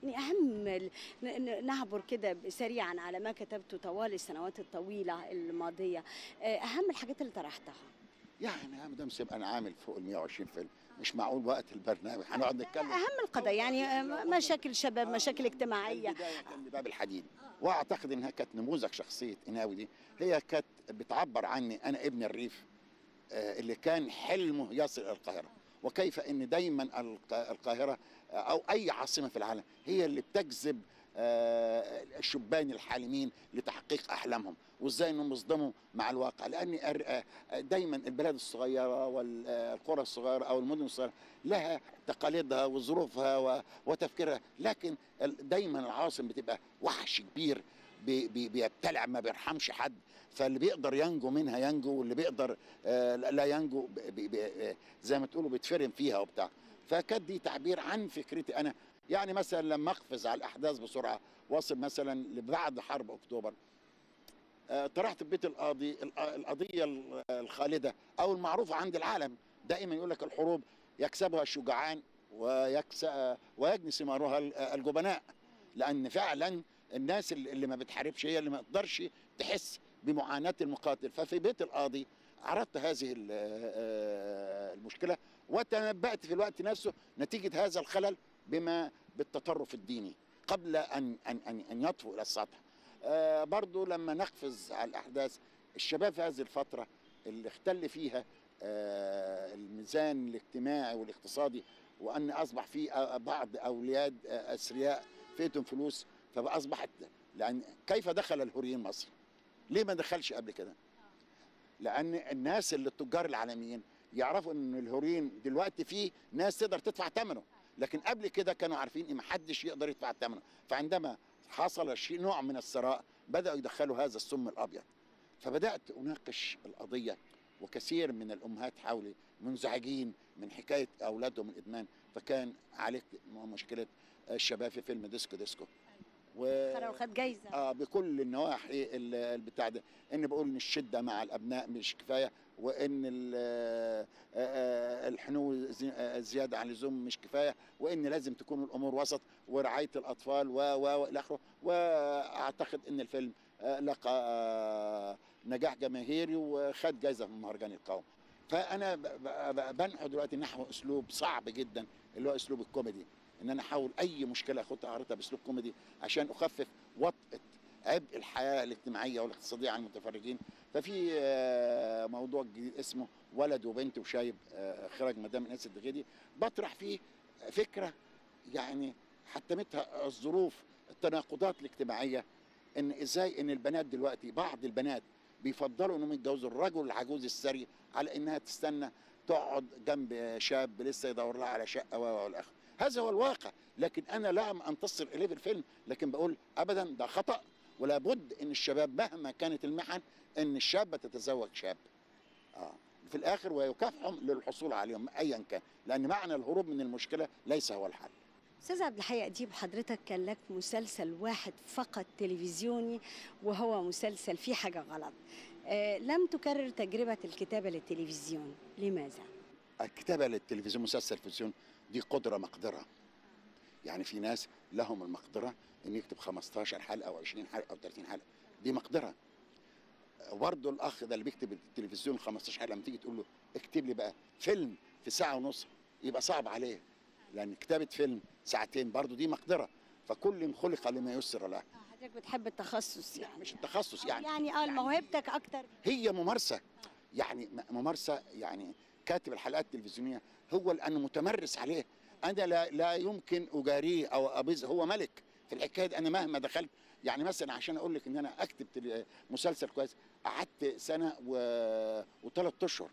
يعني اهم ال- ن- ن- نعبر كده سريعا على ما كتبته طوال السنوات الطويله الماضيه آه، اهم الحاجات اللي طرحتها يعني يا مدام سيب انا عامل فوق ال 120 فيلم مش معقول وقت البرنامج هنقعد نتكلم اهم القضايا يعني آه، مشاكل شباب مشاكل اجتماعيه البدايه كان باب الحديد واعتقد انها كانت نموذج شخصيه قناوي دي هي كانت بتعبر عني انا ابن الريف آه، اللي كان حلمه يصل الى القاهره وكيف ان دايما الق- القاهره آه، او اي عاصمه في العالم هي اللي بتجذب آه، الشبان الحالمين لتحقيق احلامهم وازاي انهم يصدموا مع الواقع لان الر- آه، دايما البلاد الصغيره والقرى الصغيره او المدن الصغيره لها تقاليدها وظروفها و- وتفكيرها لكن ال- دايما العاصم بتبقى وحش كبير بي- بي- بيبتلع ما بيرحمش حد فاللي بيقدر ينجو منها ينجو واللي بيقدر آه، لا ينجو بي- بي- آه، زي ما تقولوا بيتفرم فيها وبتاع فكانت دي تعبير عن فكرتي انا يعني مثلا لما اقفز على الاحداث بسرعه واصل مثلا لبعد حرب اكتوبر آه، طرحت ببيت القاضي الق- القضيه ال- الخالده او المعروفه عند العالم دائما يقول لك الحروب يكسبها الشجعان ويكس ويجني ثمارها ال- الجبناء لان فعلا الناس اللي اللي ما بتحاربش هي اللي ما تقدرش تحس بمعاناه المقاتل ففي بيت القاضي عرضت هذه ال- آه، المشكله وتنبأت في الوقت نفسه نتيجه هذا الخلل بما بالتطرف الديني قبل ان ان ان, أن يطفو الى السطح آه، برضو لما نقفز على الاحداث الشباب في هذه الفتره اللي اختل فيها آه، الميزان الاجتماعي والاقتصادي وان اصبح في آه، بعض اولياء آه، اثرياء فيتهم فلوس فاصبحت لان كيف دخل الهوريين مصر؟ ليه ما دخلش قبل كده؟ لان الناس اللي التجار العالميين يعرفوا ان الهورين دلوقتي في ناس تقدر تدفع ثمنه لكن قبل كده كانوا عارفين ان محدش يقدر يدفع ثمنه فعندما حصل شيء نوع من الثراء بداوا يدخلوا هذا السم الابيض فبدات اناقش القضيه وكثير من الامهات حولي منزعجين من حكايه اولادهم الادمان فكان عليك مشكله الشباب في فيلم ديسكو ديسكو و... قرر وخد جايزه اه بكل النواحي ال- البتاع ده ان بقول ان الشده مع الابناء مش كفايه وان ال- آه، آه، الحنو زي- آه، زياده عن اللزوم مش كفايه وان لازم تكون الامور وسط ورعايه الاطفال و و والى اخره واعتقد ان الفيلم آه، لقى آه، نجاح جماهيري وخد جائزه من مهرجان القوم فانا ب- ب- ب- بنحو دلوقتي نحو اسلوب صعب جدا اللي هو اسلوب الكوميدي ان انا احاول اي مشكله اخدها اعرضها باسلوب كوميدي عشان اخفف وطأة عبء الحياه الاجتماعيه والاقتصاديه على المتفرجين ففي آه، موضوع جديد اسمه ولد وبنت وشايب آه، اخراج مدام اناس الدغيدي بطرح فيه فكره يعني حتمتها الظروف التناقضات الاجتماعيه ان ازاي ان البنات دلوقتي بعض البنات بيفضلوا انهم يتجوزوا الرجل العجوز الثري على انها تستنى تقعد جنب شاب لسه يدور لها على شقه و والى اخره هذا هو الواقع لكن انا لا انتصر اليه في الفيلم لكن بقول ابدا ده خطا ولا بد ان الشباب مهما كانت المحن ان الشابه تتزوج شاب اه في الاخر ويكافحهم للحصول عليهم ايا كان لان معنى الهروب من المشكله ليس هو الحل استاذ عبد الحي اديب حضرتك كان لك مسلسل واحد فقط تلفزيوني وهو مسلسل فيه حاجه غلط آه لم تكرر تجربه الكتابه للتلفزيون لماذا الكتابه للتلفزيون مسلسل تلفزيون دي قدره مقدره يعني في ناس لهم المقدره ان يكتب 15 حلقه او 20 حلقه او 30 حلقه دي مقدره برضه الاخ ده اللي بيكتب التلفزيون 15 حلقه لما تيجي تقول له اكتب لي بقى فيلم في ساعه ونص يبقى صعب عليه لان كتابه فيلم ساعتين برضه دي مقدره فكل خلق لما يسر له حضرتك بتحب التخصص يعني مش التخصص يعني يعني اه موهبتك اكتر هي ممارسه يعني م- ممارسه يعني كاتب الحلقات التلفزيونيه هو لانه متمرس عليه انا لا لا يمكن اجاريه او ابيز هو ملك في الحكايه دي انا مهما دخلت يعني مثلا عشان اقول لك ان انا اكتب تل- مسلسل كويس قعدت سنه و... وثلاث اشهر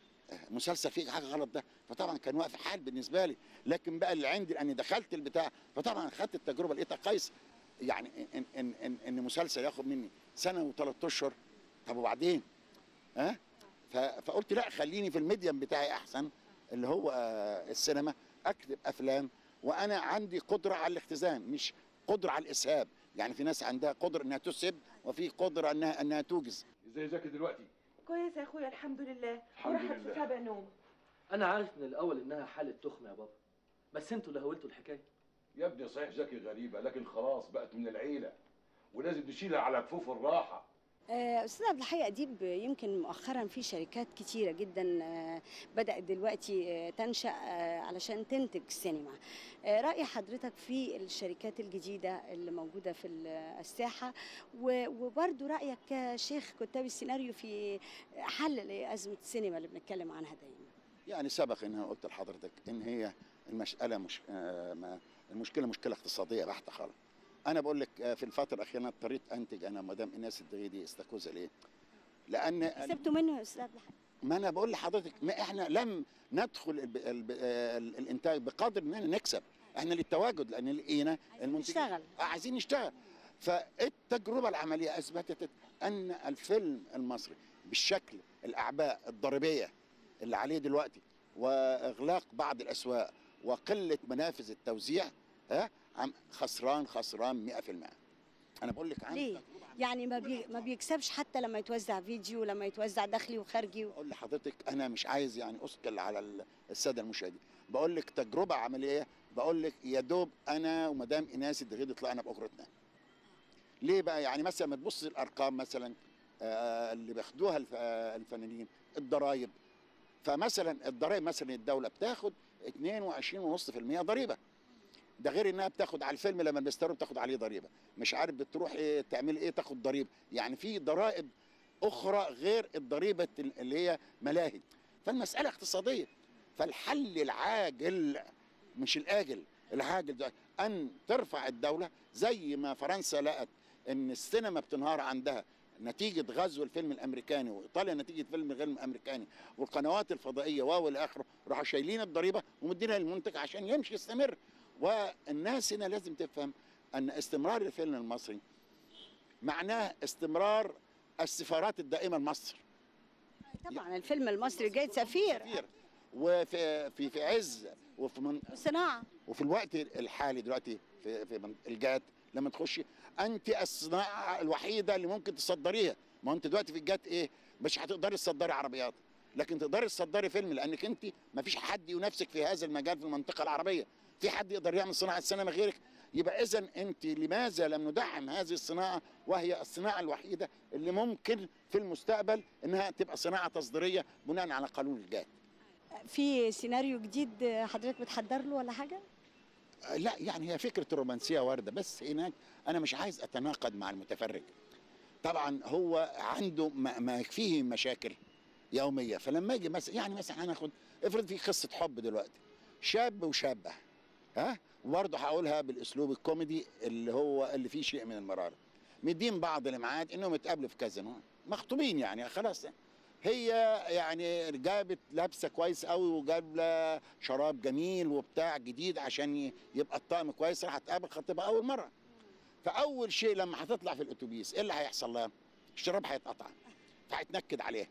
مسلسل فيه حاجه غلط ده فطبعا كان واقف حال بالنسبه لي لكن بقى اللي عندي لاني دخلت البتاع فطبعا خدت التجربه لقيتها قيس يعني ان ان ان, إن مسلسل ياخد مني سنه وثلاث اشهر طب وبعدين ها ف- فقلت لا خليني في الميديم بتاعي احسن اللي هو آه، السينما اكتب افلام وانا عندي قدره على الاختزان مش قدره على الاسهاب يعني في ناس عندها قدره انها تسهب وفي قدره انها انها توجز ازاي ذاكر دلوقتي كويس يا اخويا الحمد لله الحمد وراحت لله. في سابع نوم انا عارف من الاول انها حاله تخمه يا بابا بس انتوا اللي هولتوا الحكايه يا ابني صحيح زكي غريبه لكن خلاص بقت من العيله ولازم نشيلها على كفوف الراحه آه، استاذ عبد الحي اديب يمكن مؤخرا في شركات كتيره جدا آه، بدات دلوقتي آه، تنشا آه، علشان تنتج سينما آه، راي حضرتك في الشركات الجديده اللي موجوده في ال- الساحه و- وبرضو رايك كشيخ كتاب السيناريو في حل لازمه السينما اللي بنتكلم عنها دايما يعني سبق ان انا قلت لحضرتك ان هي المساله مش آه، ما- المشكله مشكله اقتصاديه بحته خالص انا بقول لك آه، في الفتره الاخيره أنا اضطريت انتج انا مدام ايناس الدغيدي استاكوزا ليه؟ لان سبتوا منه يا استاذ عبد الحي ما انا بقول لحضرتك ما احنا لم ندخل الب... الب... آه، الانتاج بقدر اننا نكسب احنا للتواجد لان لقينا المنتجين نشتغل آه، عايزين نشتغل فالتجربه العمليه اثبتت ان الفيلم المصري بالشكل الاعباء الضريبيه اللي عليه دلوقتي واغلاق بعض الاسواق وقله منافذ التوزيع ها عم خسران خسران 100% انا بقول لك عن ليه؟ تجربة عملية. يعني ما بي ما بيكسبش حتى لما يتوزع فيديو لما يتوزع داخلي وخارجي بقول لحضرتك انا مش عايز يعني اثقل على ال- الساده المشاهدين بقول لك تجربه عمليه بقول لك يا دوب انا ومدام ايناس الدغيدي طلعنا باجرتنا ليه بقى يعني مثلا ما تبص الارقام مثلا آه، اللي بياخدوها الف- آه، الفنانين الضرايب فمثلا الضرايب مثلا الدوله بتاخد 22.5% ضريبه ده غير انها بتاخد على الفيلم لما بيستورد بتاخد عليه ضريبه مش عارف بتروح ايه تعمل ايه تاخد ضريبه يعني في ضرائب اخرى غير الضريبه اللي هي ملاهي فالمساله اقتصاديه فالحل العاجل مش الاجل العاجل ده ان ترفع الدوله زي ما فرنسا لقت ان السينما بتنهار عندها نتيجة غزو الفيلم الأمريكاني وإيطاليا نتيجة فيلم غير الأمريكاني والقنوات الفضائية و إلى آخره راحوا شايلين الضريبة ومدينها للمنتج عشان يمشي يستمر والناس هنا لازم تفهم أن استمرار الفيلم المصري معناه استمرار السفارات الدائمة لمصر طبعا الفيلم المصري جاي سفير كتير وفي في في عز وفي من صناعه وفي الوقت الحالي دلوقتي في في من- الجات لما تخشي انت الصناعه الوحيده اللي ممكن تصدريها ما هو انت دلوقتي في الجات ايه مش هتقدري تصدري عربيات لكن تقدري تصدري فيلم لانك انت ما فيش حد ينافسك في هذا المجال في المنطقه العربيه في حد يقدر يعمل صناعه سينما غيرك يبقى اذا انت لماذا لم ندعم هذه الصناعه وهي الصناعه الوحيده اللي ممكن في المستقبل انها تبقى صناعه تصديريه بناء على قانون الجات في سيناريو جديد حضرتك بتحضر له ولا حاجه لا يعني هي فكرة الرومانسية واردة بس هناك أنا مش عايز أتناقض مع المتفرج طبعا هو عنده ما, ما يكفيه مشاكل يومية فلما يجي مثلا يعني مثلا هناخد افرض في قصة حب دلوقتي شاب وشابة ها وبرضه هقولها بالأسلوب الكوميدي اللي هو اللي فيه شيء من المرارة مدين بعض الميعاد إنهم يتقابلوا في كازينو مخطوبين يعني خلاص هي يعني جابت لابسه كويس قوي وجاب شراب جميل وبتاع جديد عشان ي- يبقى الطقم كويس راح تقابل خطيبها اول مره فاول شيء لما هتطلع في الاتوبيس ايه اللي هيحصل لها؟ الشراب هيتقطع فهيتنكد عليها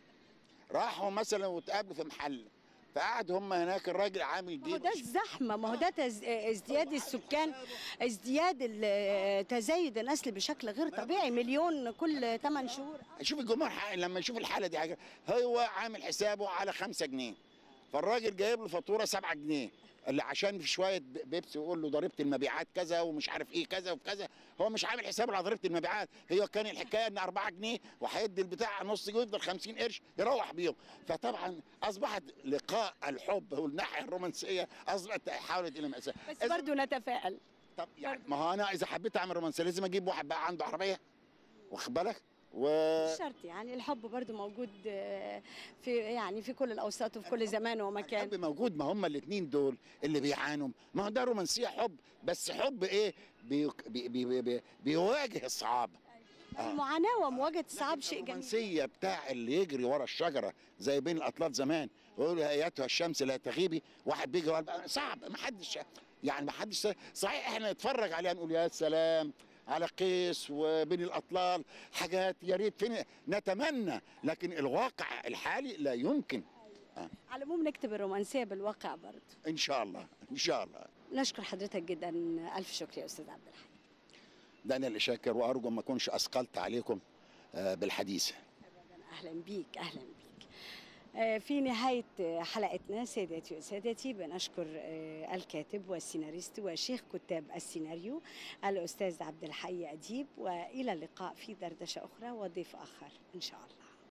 راحوا مثلا وتقابلوا في محل فقعد هم هناك الراجل عامل ما هو جيب ده الزحمه ما هو ده تز... ازدياد السكان ازدياد ال- تزايد النسل بشكل غير طبيعي مليون كل 8 شهور شوف الجمهور ح- لما يشوف الحاله دي حاجه هو عامل حسابه على خمسة جنيه فالراجل جايب له فاتوره 7 جنيه اللي عشان في شويه ب- بيبسي يقول له ضريبه المبيعات كذا ومش عارف ايه كذا وكذا هو مش عامل حسابه على ضريبه المبيعات هي كان الحكايه ان 4 جنيه وهيدي البتاع نص جنيه يفضل 50 قرش يروح بيهم فطبعا اصبحت لقاء الحب والناحيه الرومانسيه اصبحت حاولت الى مأساة بس إذا- برضه نتفائل طب يعني ما هو انا اذا حبيت اعمل رومانسيه لازم اجيب واحد بقى عنده عربيه واخد بالك و مش شرط يعني الحب برضه موجود آه، في يعني في كل الاوساط وفي كل زمان ومكان الحب موجود ما هم الاثنين دول اللي بيعانوا ما هو ده رومانسيه حب بس حب ايه بي بي بي بي بيواجه الصعاب آه. المعاناه ومواجهه الصعاب شيء جميل الرومانسيه بتاع اللي يجري ورا الشجره زي بين الاطلال زمان ويقول يا ايتها الشمس لا تغيبي واحد بيجري ورا صعب ما حدش يعني ما حدش صحيح احنا نتفرج عليها نقول يا سلام على قيس وبين الاطلال حاجات يا ريت فين نتمنى لكن الواقع الحالي لا يمكن على العموم نكتب الرومانسيه بالواقع برضه ان شاء الله ان شاء الله نشكر حضرتك جدا الف شكر يا استاذ عبد الحي ده انا اللي شاكر وارجو ما اكونش اثقلت عليكم آه، بالحديث اهلا بيك اهلا بيك آه، في نهاية آه، حلقتنا سادتي وسادتي بنشكر آه، الكاتب والسيناريست وشيخ كتاب السيناريو الأستاذ عبد الحي أديب وإلى اللقاء في دردشة أخرى وضيف آخر إن شاء الله